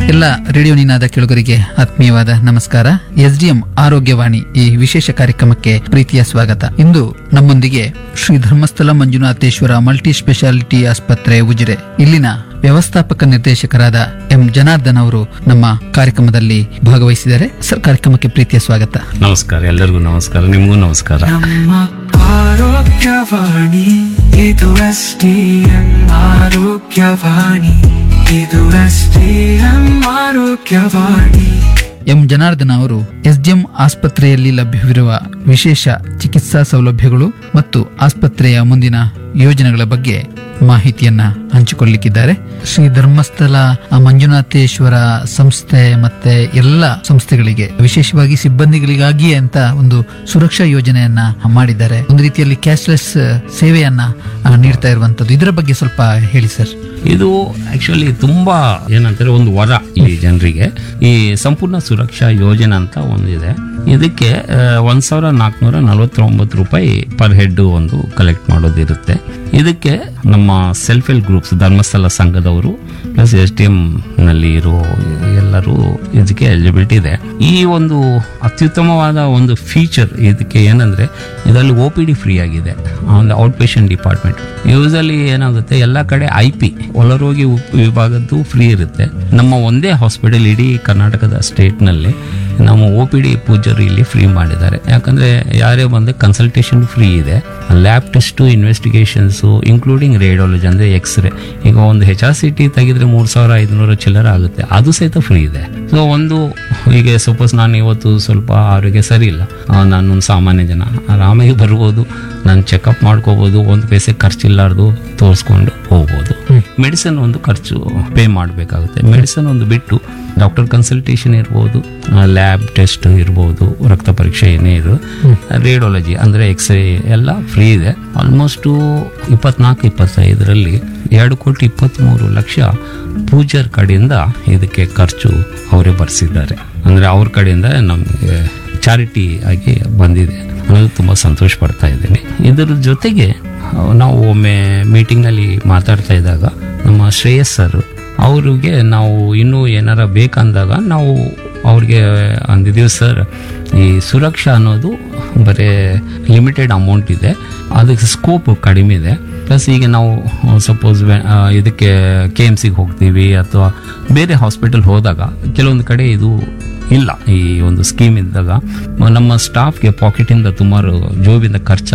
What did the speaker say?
ಎಲ್ಲ ರೇಡಿಯೋ ನಿನಾದ ಕೆಳಗರಿಗೆ ಆತ್ಮೀಯವಾದ ನಮಸ್ಕಾರ ಎಸ್ಡಿಎಂ ಆರೋಗ್ಯವಾಣಿ ಈ ವಿಶೇಷ ಕಾರ್ಯಕ್ರಮಕ್ಕೆ ಪ್ರೀತಿಯ ಸ್ವಾಗತ ಇಂದು ನಮ್ಮೊಂದಿಗೆ ಶ್ರೀ ಧರ್ಮಸ್ಥಳ ಮಂಜುನಾಥೇಶ್ವರ ಮಲ್ಟಿ ಸ್ಪೆಷಾಲಿಟಿ ಆಸ್ಪತ್ರೆ ಉಜಿರೆ ಇಲ್ಲಿನ ವ್ಯವಸ್ಥಾಪಕ ನಿರ್ದೇಶಕರಾದ ಎಂ ಜನಾರ್ದನ್ ಅವರು ನಮ್ಮ ಕಾರ್ಯಕ್ರಮದಲ್ಲಿ ಭಾಗವಹಿಸಿದ್ದಾರೆ ಸರ್ ಕಾರ್ಯಕ್ರಮಕ್ಕೆ ಪ್ರೀತಿಯ ಸ್ವಾಗತ ನಮಸ್ಕಾರ ಎಲ್ಲರಿಗೂ ನಮಸ್ಕಾರ ನಿಮಗೂ ನಮಸ್ಕಾರ ನಮ್ಮ ಆರೋಗ್ಯವಾಣಿ ಇದು ಎಸ್ಡಿಎಂ ಆರೋಗ್ಯವಾಣಿ ಇದು ಎಸ್ಡಿಎಂ ಆರೋಗ್ಯವಾಣಿ ಎಂ ಜನಾರ್ದನ ಅವರು ಎಸ್ಡಿಎಂ ಆಸ್ಪತ್ರೆಯಲ್ಲಿ ಲಭ್ಯವಿರುವ ವಿಶೇಷ ಚಿಕಿತ್ಸಾ ಸೌಲಭ್ಯಗಳು ಮತ್ತು ಆಸ್ಪತ್ರೆಯ ಮುಂದಿನ ಯೋಜನೆಗಳ ಬಗ್ಗೆ ಮಾಹಿತಿಯನ್ನ ಹಂಚಿಕೊಳ್ಳಿಕ್ಕಿದ್ದಾರೆ ಶ್ರೀ ಧರ್ಮಸ್ಥಳ ಮಂಜುನಾಥೇಶ್ವರ ಸಂಸ್ಥೆ ಮತ್ತೆ ಎಲ್ಲ ಸಂಸ್ಥೆಗಳಿಗೆ ವಿಶೇಷವಾಗಿ ಸಿಬ್ಬಂದಿಗಳಿಗಾಗಿಯೇ ಅಂತ ಒಂದು ಸುರಕ್ಷಾ ಯೋಜನೆಯನ್ನ ಮಾಡಿದ್ದಾರೆ ಒಂದು ರೀತಿಯಲ್ಲಿ ಕ್ಯಾಶ್ಲೆಸ್ ಸೇವೆಯನ್ನ ಆ, ನೀಡ್ತಾ ಇರುವಂತದ್ದು ಇದರ ಬಗ್ಗೆ ಸ್ವಲ್ಪ ಹೇಳಿ ಸರ್ ಇದು ಆಕ್ಚುಲಿ ತುಂಬಾ ಏನಂತಾರೆ ಒಂದು ವರ ಈ ಜನರಿಗೆ ಈ ಸಂಪೂರ್ಣ ಸುರಕ್ಷಾ ಯೋಜನೆ ಅಂತ ಒಂದಿದೆ ಇದಕ್ಕೆ ಆ, ಒಂದ್ ಸಾವಿರ ನಾಲ್ಕುನೂರ ನಲವತ್ತೊಂಬತ್ತು ರೂಪಾಯಿ ಪರ್ ಹೆಡ್ ಒಂದು ಕಲೆಕ್ಟ್ ಮಾಡೋದಿರುತ್ತೆ ಇದಕ್ಕೆ ನಮ್ಮ ಸೆಲ್ಫ್ ಹೆಲ್ಪ್ ಗ್ರೂಪ್ಸ್ ಧರ್ಮಸ್ಥಳ ಸಂಘದವರು ಪ್ಲಸ್ ಎಸ್ ಟಿ ಎಂ ನಲ್ಲಿ ಇರೋ ಎಲ್ಲರೂ ಇದಕ್ಕೆ ಎಲಿಜಿಬಿಲಿಟಿ ಇದೆ ಈ ಒಂದು ಅತ್ಯುತ್ತಮವಾದ ಒಂದು ಫೀಚರ್ ಇದಕ್ಕೆ ಏನಂದ್ರೆ ಇದರಲ್ಲಿ ಒ ಪಿ ಡಿ ಫ್ರೀ ಆಗಿದೆ ಒಂದು ಔಟ್ ಪೇಷಂಟ್ ಡಿಪಾರ್ಟ್ಮೆಂಟ್ ಯೂಸಲಿ ಏನಾಗುತ್ತೆ ಎಲ್ಲ ಕಡೆ ಐ ಪಿ ಒಳರೋಗಿ ಉಪ್- ವಿಭಾಗದ್ದು ಫ್ರೀ ಇರುತ್ತೆ ನಮ್ಮ ಒಂದೇ ಹಾಸ್ಪಿಟಲ್ ಇಡೀ ಕರ್ನಾಟಕದ ಸ್ಟೇಟ್ನಲ್ಲಿ ನಮ್ಮ ಒ ಪಿ ಡಿ ಪೂಜರು ಇಲ್ಲಿ ಫ್ರೀ ಮಾಡಿದ್ದಾರೆ ಯಾಕಂದ್ರೆ ಯಾರೇ ಬಂದು ಕನ್ಸಲ್ಟೇಷನ್ ಫ್ರೀ ಇದೆ lab test investigations including radiology ಅಂದರೆ ಎಕ್ಸ್ರೇ ಈಗ ಒಂದು ಹೆಚ್ ಆರ್ ಸಿ ಟಿ ತೆಗೆದ್ರೆ ಮೂರು ಸಾವಿರ ಐದುನೂರು ಚಿಲ್ಲರ ಆಗುತ್ತೆ ಅದು ಸಹಿತ ಫ್ರೀ ಇದೆ ಸೊ ಒಂದು ಈಗ ಸಪೋಸ್ ನಾನು ಇವತ್ತು ಸ್ವಲ್ಪ ಆರೋಗ್ಯ ಸರಿ ಇಲ್ಲ ಆ, ನಾನು ಒಂದು ಸಾಮಾನ್ಯ ಜನ ಆರಾಮಾಗಿ ಬರ್ಬೋದು ನಾನು ಚೆಕಪ್ ಮಾಡ್ಕೋಬೋದು ಒಂದು ಪೈಸೆ ಖರ್ಚಿಲ್ಲಾರ್ದು ತೋರಿಸ್ಕೊಂಡು ಹೋಗ್ಬೋದು ಮೆಡಿಸಿನ್ ಒಂದು ಖರ್ಚು ಪೇ ಮಾಡಬೇಕಾಗುತ್ತೆ ಮೆಡಿಸಿನ್ ಒಂದು ಬಿಟ್ಟು ಡಾಕ್ಟರ್ ಕನ್ಸಲ್ಟೇಷನ್ ಇರ್ಬೋದು ಲ್ಯಾಬ್ ಟೆಸ್ಟ್ ಇರ್ಬೋದು ರಕ್ತ ಪರೀಕ್ಷೆ ಏನೇ ಇದು ರೇಡಿಯಾಲಜಿ ಅಂದರೆ ಎಕ್ಸ್ರೇ ಎಲ್ಲ ಫ್ರೀ ಇದೆ ಆಲ್ಮೋಸ್ಟು ಇಪ್ಪತ್ನಾಲ್ಕು ಇಪ್ಪತ್ತೈದರಲ್ಲಿ ಎರಡು ಕೋಟಿ ಇಪ್ಪತ್ತ್ಮೂರು ಲಕ್ಷ ಪೂಜರ್ ಕಡೆಯಿಂದ ಇದಕ್ಕೆ ಖರ್ಚು ಅವರೇ ಭರಿಸಿದ್ದಾರೆ ಅಂದರೆ ಅವ್ರ ಕಡೆಯಿಂದ ನಮಗೆ ಚಾರಿಟಿ ಆಗಿ ಬಂದಿದೆ ಅನ್ನೋದು ತುಂಬ ಸಂತೋಷ ಪಡ್ತಾ ಇದ್ದೀನಿ ಇದರ ಜೊತೆಗೆ ಆ, ನಾವು ಒಮ್ಮೆ ಮೀಟಿಂಗ್ನಲ್ಲಿ ಮಾತಾಡ್ತಾ ಇದ್ದಾಗ ನಮ್ಮ ಶ್ರೇಯಸ್ ಸರ್ ಅವ್ರಿಗೆ ನಾವು ಇನ್ನೂ ಏನಾರ ಬೇಕಂದಾಗ ನಾವು ಅವ್ರಿಗೆ ಅಂದಿದ್ದೀವಿ ಸರ್ ಈ ಸುರಕ್ಷಾ ಅನ್ನೋದು ಬರೀ ಲಿಮಿಟೆಡ್ ಅಮೌಂಟ್ ಇದೆ ಅದಕ್ಕೆ ಸ್ಕೋಪ್ ಕಡಿಮೆ ಇದೆ ಪ್ಲಸ್ ಈಗ ನಾವು ಸಪೋಸ್ ಇದಕ್ಕೆ ಕೆ ಎಮ್ ಸಿಗೆ ಹೋಗ್ತೀವಿ ಅಥವಾ ಬೇರೆ ಹಾಸ್ಪಿಟಲ್ ಹೋದಾಗ ಕೆಲವೊಂದು ಕಡೆ ಇದು ಇಲ್ಲ ಈ ಒಂದು ಸ್ಕೀಮ್ ಇದ್ದಾಗ ನಮ್ಮ ಸ್ಟಾಫ್ಗೆ ಪಾಕೆಟಿಂದ ಸುಮಾರು ಜೋಬಿಂದ ಖರ್ಚು